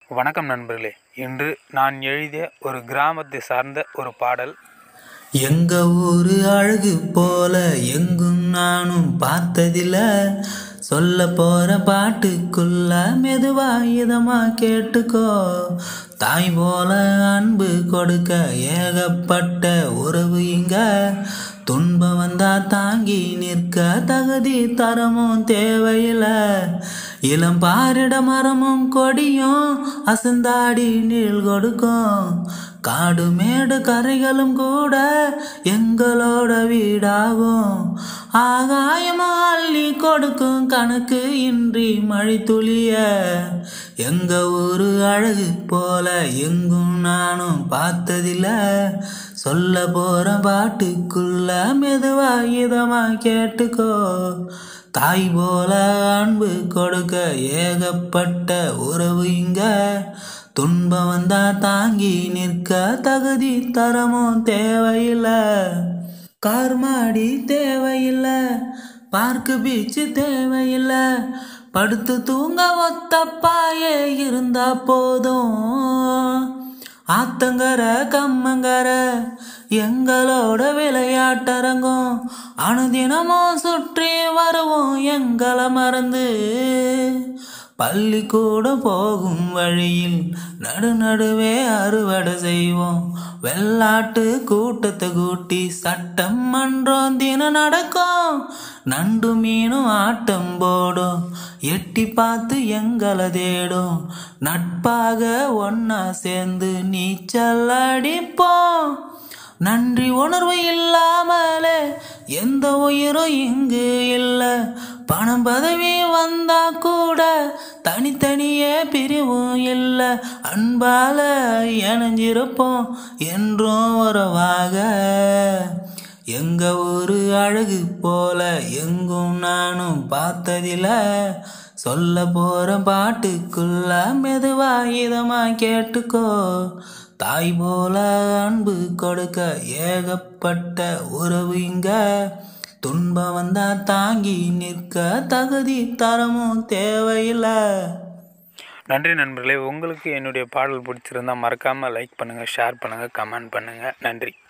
வணக்கம் நண்பர்களே இன்று நான் எழுதிய ஒரு கிராமத்தை சார்ந்த ஒரு பாடல் எங்க ஊரு அழகு போல எங்கும் நானும் பார்த்ததில்ல சொல்ல போற பாட்டுக்குள்ள மெதுவா இதமா கேட்டுக்கோ தாய் போல அன்பு கொடுக்க ஏகப்பட்ட உறவு இங்க துன்பம் வந்தா தாங்கி நிற்க தகுதி தரமும் தேவையில்லை இளம் பாரிட மரமும் கொடியும் அசந்தாடி நீள் கொடுக்கும் காடு மேடு கரைகளும் கூட எங்களோட வீடாகும் ஆகாயமா அள்ளி கொடுக்கும் கணக்கு இன்றி மழை துளிய எங்க ஊரு அழகு போல எங்கும் நானும் பார்த்ததில்ல சொல்ல போற பாட்டுக்குள்ள மெதுவா இதமா கேட்டுக்கோ தாய் போல அன்பு கொடுக்க ஏகப்பட்ட உறவு இங்க துன்பம் வந்தா தாங்கி நிற்க தகுதி தரமும் தேவையில்லை கார் மாடி தேவையில்லை பார்க்கு பீச்சு தேவையில்லை படுத்து தூங்க ஒத்த பாயே இருந்தா போதும் ஆத்தங்கர கம்மங்கர எங்களோட விளையாட்டரங்கம் அனுதினமும் சுற்றி வருவோம் எங்களை மறந்து பள்ளிக்கூடம் போகும் வழியில் நடு நடுவே அறுவடை செய்வோம் வெள்ளாட்டு கூட்டத்தை கூட்டி சட்டம் மன்றம் தினம் நடக்கும் நண்டு மீனும் ஆட்டம் போடும் எட்டி பார்த்து எங்களை தேடும் நட்பாக ஒன்னா சேர்ந்து நீச்சல் அடிப்போம் நன்றி உணர்வு இல்லாமலே எந்த உயிரும் இங்கு இல்லை பணம் பதவி வந்தா கூட தனித்தனியே பிரிவும் இல்லை அன்பால இணைஞ்சிருப்போம் என்றும் உறவாக எங்க ஊரு அழகு போல எங்கும் நானும் பார்த்ததில்ல சொல்ல போற பாட்டுக்குள்ள மெதுவா இதமா கேட்டுக்கோ தாய் போல அன்பு கொடுக்க ஏகப்பட்ட உறவு இங்க துன்பம் வந்தா தாங்கி நிற்க தகுதி தரமும் தேவையில்லை நன்றி நண்பர்களே உங்களுக்கு என்னுடைய பாடல் பிடிச்சிருந்தா மறக்காமல் லைக் பண்ணுங்கள் ஷேர் பண்ணுங்கள் கமெண்ட் பண்ணுங்கள் நன்றி